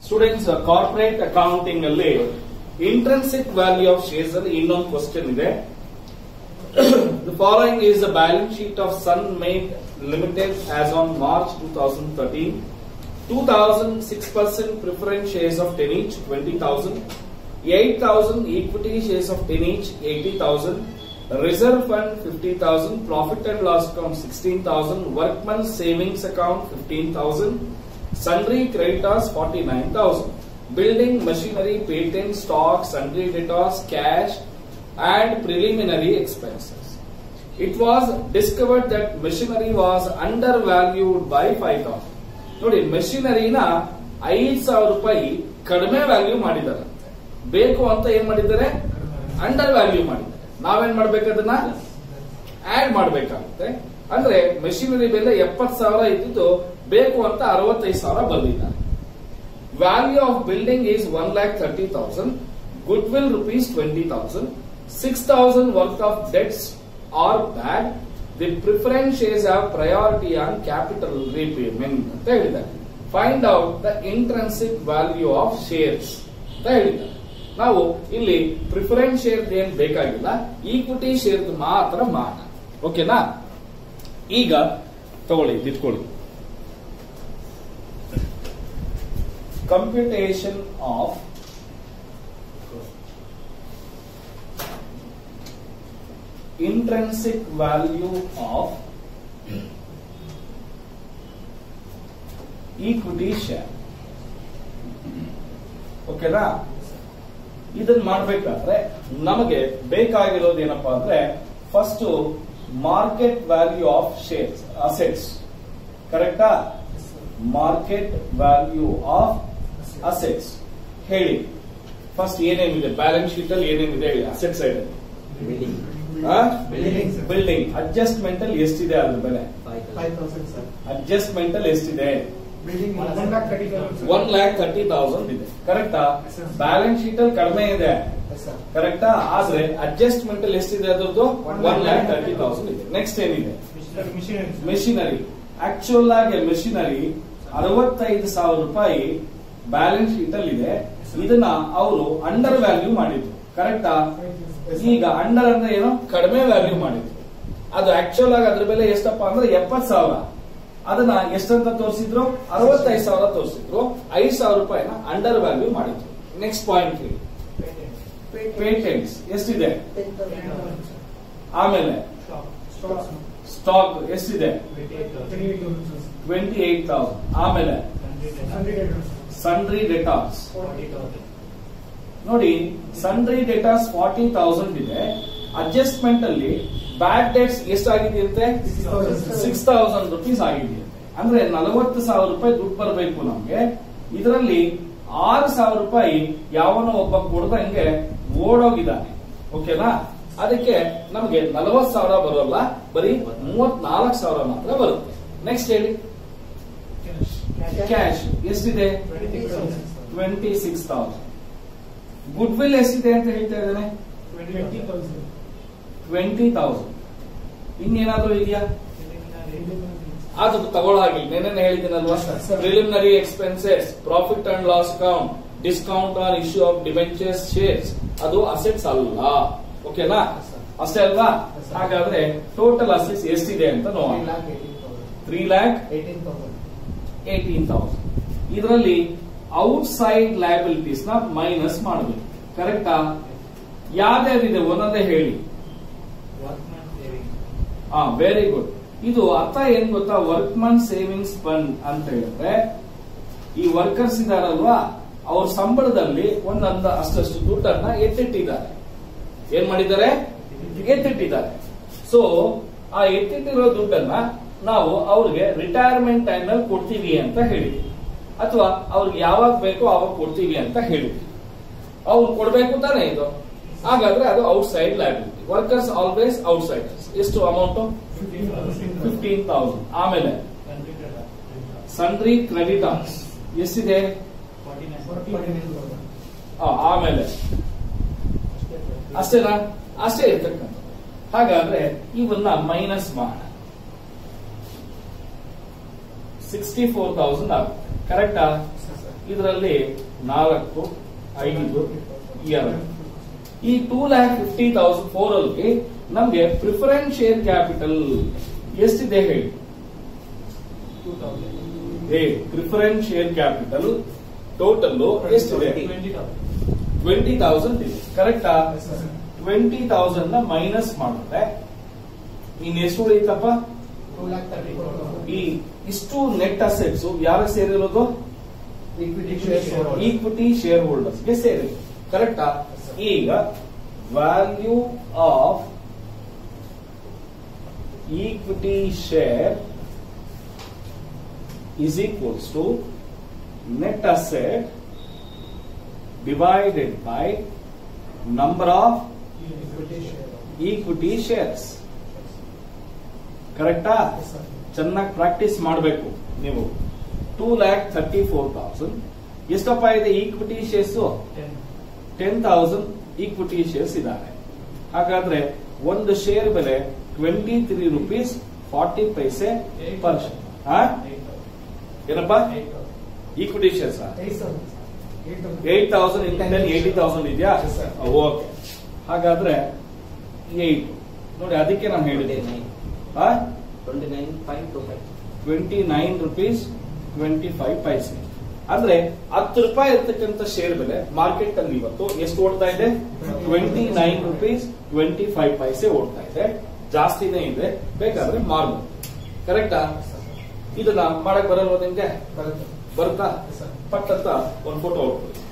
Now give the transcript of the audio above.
Students corporate accounting ಅಲ್ಲಿ intrinsic value of shares ಅಲ್ಲಿ ಇನ್ನೊಂದು ಕ್ವಶನ್ ಇದೆ the following is the balance sheet of Sun Made limited as on March two thousand thirteen two thousand six percent preference shares of ten each twenty thousand eight thousand equity shares of ten each eighty thousand reserve fund fifty thousand profit and loss account sixteen thousand workman savings account fifteen thousand sundry creditors 49,000. Building, machinery, patent, stock, sundry debtors, cash and preliminary expenses. It was discovered that machinery was undervalued by 5,000. ನೋಡಿ ಮೆಷಿನರಿನ ಐದ್ ಸಾವಿರ ರೂಪಾಯಿ ಕಡಿಮೆ value ಮಾಡಿದ್ದಾರೆ ಬೇಕು ಅಂತ ಏನ್ ಮಾಡಿದ್ದಾರೆ ಅಂಡರ್ ವ್ಯಾಲ್ಯೂ ಮಾಡಿದ್ದಾರೆ ನಾವೇನ್ ಮಾಡ್ಬೇಕು ಅದನ್ನ ಆಡ್ ಮಾಡ್ಬೇಕಾಗುತ್ತೆ ಅಂದ್ರೆ ಮೆಷಿನರಿ ಬೆಲೆ ಎಪ್ಪತ್ ಸಾವಿರ ಇದ್ದಿದ್ದು ಬೇಕು ಅಂತ ಅರವತ್ತೈದು ಸಾವಿರ ಬಂದಿದ್ದಾರೆ value of building is one lakh thirty thousand goodwill rupees twenty thousand six thousand worth of debts are bad the preference shares have priority on capital repayment ಅಂತ ಹೇಳಿದ್ದಾರೆ find out the intrinsic value of shares ಅಂತ ಹೇಳಿದ್ದಾರೆ ನಾವು ಇಲ್ಲಿ preference share ಏನ್ ಬೇಕಾಗಿಲ್ಲ equity share ಮಾತ್ರ ಮಾಡೋಣ ಓಕೆನಾ ಈಗ ತಗೊಳ್ಳಿ ಇಟ್ಕೊಳ್ಳಿ computation of intrinsic value of equity share ಓಕೆನಾ ಇದನ್ನ ಮಾಡ್ಬೇಕಾದ್ರೆ ನಮಗೆ ಬೇಕಾಗಿರೋದು ಏನಪ್ಪಾ ಅಂದ್ರೆ first market value of shares assets ಕರೆಕ್ಟಾ ಮಾರ್ಕೆಟ್ ವ್ಯಾಲ್ಯೂ ಆಫ್ ಅಸೆಟ್ಸ್ ಹೇಳಿ ಫಸ್ಟ್ ಏನೇನಿದೆ ಬ್ಯಾಲೆನ್ಸ್ ಶೀಟ್ ಅಲ್ಲಿ ಏನೇನಿದೆ ಹೇಳಿ asset side Building, sir. Building adjustment ಅಲ್ಲಿ ಎಷ್ಟಿದೆ ಅದ್ರ ಬೆಲೆ Five thousand, sir. ಅಡ್ಜಸ್ಟ್ಮೆಂಟ್ ಅಲ್ಲಿ ಎಷ್ಟಿದೆ Building one lakh thirty thousand, sir. One lakh thirty thousand ಇದೆ ಕರೆಕ್ಟಾ Yes, sir. ಬ್ಯಾಲೆನ್ಸ್ ಶೀಟ್ ಅಲ್ಲಿ ಕಡಿಮೆ ಇದೆ Yes, sir. ಕರೆಕ್ಟಾ ಆದ್ರೆ ಅಡ್ಜಸ್ಟ್ಮೆಂಟ್ ಅಲ್ಲಿ ಎಷ್ಟಿದೆ ಅದ್ರದ್ದು One one lakh lakh thirty thousand ಇದೆ ನೆಕ್ಸ್ಟ್ ಏನಿದೆ Machinery, machinery, sir. Machinery actual ಆಗಿ ಮೆಷಿನರಿ ಅರವತ್ತೈದು ಸಾವಿರ ರೂಪಾಯಿ ಬ್ಯಾಲೆನ್ಸ್ ಶೀಟ್ ಅಲ್ಲಿ ಇದೆ ಇದನ್ನ ಅವರು ಅಂಡರ್ ವ್ಯಾಲ್ಯೂ ಮಾಡಿದ್ರು ಕರೆಕ್ಟಾ Yes, sir. ಈಗ ಅಂಡರ್ ಅಂದ್ರೆ ಏನು ಕಡಿಮೆ ವ್ಯಾಲ್ಯೂ ಮಾಡಿದ್ರು ಅದು ಆಕ್ಚುಯಲ್ ಆಗಿ ಅದ್ರ ಬೆಲೆ ಎಷ್ಟಪ್ಪ ಅಂದ್ರೆ ಎಪ್ಪತ್ ಸಾವಿರ ಅದನ್ನ ಎಷ್ಟಂತ ತೋರಿಸಿದ್ರು ಅರವತ್ತೈದು ಸಾವಿರ ತೋರಿಸಿದ್ರು ಐದು ಸಾವಿರ ರೂಪಾಯಿನ ಅಂಡರ್ ವ್ಯಾಲ್ಯೂ ಮಾಡಿದ್ರು ನೆಕ್ಸ್ಟ್ ಪಾಯಿಂಟ್ Patent. ಪೇಟೆಂಟ್ಸ್ ಎಷ್ಟಿದೆ Ten thousand, sir. ಆಮೇಲೆ Stock. Stock, sir. ಸ್ಟಾಕ್ ಎಷ್ಟಿದೆ Twenty-eight thousand, sir. Twenty eight thousand ಆಮೇಲೆ Hundred thousand, sir. Sundry debtors Forty thousand. ನೋಡಿ ಸನ್ರಿ ಡೇಟಾಸ್ ಫಾರ್ಟಿ ತೌಸಂಡ್ ಇದೆ ಅಡ್ಜಸ್ಟ್ಮೆಂಟ್ ಅಲ್ಲಿ bad debts ಎಷ್ಟಾಗಿದೆಯಂತೆ Six thousand, sir. Six thousand rupees ಆಗಿದೆಯಂತೆ ಅಂದ್ರೆ ನಲವತ್ತು ಸಾವಿರ ರೂಪಾಯಿ ದುಡ್ಡು ಬರಬೇಕು ನಮ್ಗೆ ಇದರಲ್ಲಿ ಆರು ಸಾವಿರ ರೂಪಾಯಿ ಯಾವನೋ ಒಬ್ಬ ಕೊಡ್ದಂಗೆ ಓಡೋಗಿದ್ದಾನೆ ಓಕೆನಾ ಅದಕ್ಕೆ ನಮಗೆ ನಲವತ್ತು ಸಾವಿರ ಬರೋಲ್ಲ ಬರೀ ಮೂವತ್ನಾಲ್ಕು ಸಾವಿರ ಮಾತ್ರ ಬರುತ್ತೆ ನೆಕ್ಸ್ಟ್ ಹೇಳಿ Cash. ಕ್ಯಾಶ್ ಎಷ್ಟಿದೆ Twenty thousand, sir. Twenty six thousand goodwill ಎಷ್ಟಿದೆ ಅಂತ ಹೇಳ್ತಾ ಇದ್ದಾನೆ Twenty thousand. ಟ್ವೆಂಟಿ ತೌಸಂಡ್ ಇನ್ನೇನಾದ್ರೂ ಇದೆಯಾ Preliminary. ಅದು ತಗೊಳ್ಳೋ ಹಾಗೆ ನೆನ್ನೆ ಹೇಳಿದ್ದೀನಲ್ವಾ Sir. Preliminary expenses profit and loss account discount on issue of debentures shares ಅದು ಅಸೆಟ್ಸ್ ಅಲ್ಲ ಓಕೆನಾ Yes, sir. ಅಷ್ಟೇ ಅಲ್ವಾ Yes, sir. ಹಾಗಾದ್ರೆ ಟೋಟಲ್ ಅಸೆಟ್ಸ್ ಎಷ್ಟಿದೆ ಅಂತ Three ನೋಡೋಣ lakh eighteen thousand. Three lakh Eighteen thousand. Eighteen thousand ಇದರಲ್ಲಿ ಔಟ್ ಸೈಡ್ ಲಯಬಿಲಿಟೀಸ್ ನ ಮೈನಸ್ ಮಾಡಬೇಕು ಕರೆಕ್ಟಾ ಯಾವ್ಯಾವ್ದಿದೆ ಒಂದೊಂದೇ ಹೇಳಿ Workman saving. ಹಾ ವೆರಿ ಗುಡ್ ಇದು ಅರ್ಥ ಏನ್ ಗೊತ್ತಾ ವರ್ಕ್ಮನ್ ಸೇವಿಂಗ್ಸ್ ಫಂಡ್ ಅಂತ ಹೇಳಿದ್ರೆ ಈ ವರ್ಕರ್ಸ್ ಇದಾರಲ್ವಾ ಅವ್ರ ಸಂಬಳದಲ್ಲಿ ಒಂದೊಂದು ಅಷ್ಟಷ್ಟು ದುಡ್ಡನ್ನ ಎತ್ತಿಟ್ಟಿದ್ದಾರೆ ಏನ್ ಮಾಡಿದ್ದಾರೆ ಎತ್ತಿಟ್ಟಿದ್ದಾರೆ ಸೊ ಆ ಎತ್ತಿಟ್ಟಿರೋ ದುಡ್ಡನ್ನ ನಾವು ಅವ್ರಿಗೆ ರಿಟೈರ್ಮೆಂಟ್ ಟೈಮ್ ನಲ್ಲಿ ಕೊಡ್ತೀವಿ ಅಂತ ಹೇಳಿದ್ವಿ ಅಥವಾ ಅವ್ರಿಗೆ ಯಾವಾಗ ಬೇಕೋ ಅವಾಗ ಕೊಡ್ತೀವಿ ಅಂತ ಹೇಳಿದ್ವಿ ಅವ್ರು ಕೊಡ್ಬೇಕು ತಾನೇ ಇದು ಹಾಗಾದ್ರೆ ಅದು outside liability workers always outsiders ಎಷ್ಟು amount Fifteen thousand. Fifteen thousand ಆಮೇಲೆ ಸನ್ರಿ ಕ್ರೆಡಿಟರ್ಸ್ ಎಷ್ಟಿದೆ Forty-nine. Forty-nine thousand. ಆ, ಆಮೇಲೆ ಅಷ್ಟೇನಾ ಅಷ್ಟೇ ಇರ್ತಕ್ಕಂಥ ಹಾಗಾದ್ರೆ ಇವನ್ನ ಮೈನಸ್ ಮಾಡೋಣ ಸಿಕ್ಸ್ಟಿ ಫೋರ್ ತೌಸಂಡ್ ಆಗುತ್ತೆ ಕರೆಕ್ಟಾ Yes, sir. ಇದರಲ್ಲಿ ನಾಲ್ಕು ಐದು ಎರಡು ಈ two lakh fifty thousand four ಅಲ್ಲಿ ನಮ್ಗೆ ಪ್ರಿಫರೆನ್ಸ್ ಶೇರ್ ಕ್ಯಾಪಿಟಲ್ ಎಷ್ಟಿದೆ ಹೇಳಿ ಟೂ ತೌಸಂಡ್ ಏ ಪ್ರಿಫರೆನ್ಸ್ ಶೇರ್ ಕ್ಯಾಪಿಟಲ್ ಟೋಟಲ್ ಎಷ್ಟಿದೆ ಟ್ವೆಂಟಿ ತೌಸಂಡ್ ಟ್ವೆಂಟಿ ತೌಸಂಡ್ ಇದೆ ಕರೆಕ್ಟಾ Yes, sir. ಟ್ವೆಂಟಿ ತೌಸಂಡ್ ನ ಮೈನಸ್ ಮಾಡಿದ್ರೆ ಇನ್ ಎಷ್ಟು ಉಳಿತಪ್ಪ two lakh thirty four thousand ಈ ಇಷ್ಟು ನೆಟ್ ಅಸೆಟ್ಸ್ ಯಾರಿಗೆ ಸೇರಿರೋದು equity share equity shareholders ಗೆ ಸೇರಿದೆ ಕರೆಕ್ಟಾ Yes, sir. ಈಗ value of equity share is equals to net asset divided by number of equity share equity shares ಕರೆಕ್ಟಾ ಚೆನ್ನಾಗಿ ಪ್ರಾಕ್ಟೀಸ್ ಮಾಡಬೇಕು ನೀವು two lakh thirty four thousand ಎಷ್ಟಪ್ಪ ಇದೆ equity shares ten ten thousand equity shares ಇದಾವೆ ಹಾಗಾದ್ರೆ ಒಂದು ಶೇರ್ ಬೆಲೆ twenty three rupees forty paise per share eight thousand ಏನಪ್ಪ eight thousand equity shares eight thousand eight thousand eight thousand in ten eighty thousand ಇದೆಯಾ Yes, sir. Okay ಹಾಗಾದ್ರೆ eight ನೋಡಿ ಅದಕ್ಕೆ ನಾನು ಹೇಳಿದೆ twenty nine five to five twenty nine rupees twenty five paise ಅಂದ್ರೆ ಹತ್ತು ರೂಪಾಯಿ ಇರ್ತಕ್ಕಂಥ ಶೇರ್ ಬೆಲೆ ಮಾರ್ಕೆಟ್ ಅಲ್ಲಿ ಇವತ್ತು ಎಷ್ಟು ಓಡ್ತಾ ಇದೆ twenty nine rupees twenty five paise ಓಡ್ತಾ ಇದೆ ಜಾಸ್ತಿನೇ ಇದೆ ಬೇಕಾದ್ರೆ ಮಾರ್ಬೋದು ಕರೆಕ್ಟಾ ಇದನ್ನ ಮಾಡಕ್ ಬರಲ್ವ ನಿಮ್ಗೆ ಬರುತ್ತೆ ಬರುತ್ತಾ ಸರ್ ಪಟ್ ಅಂತ ಒಂದು ಫೋಟೋ ಹೊಡ್ಕೊಳ್ಳಿ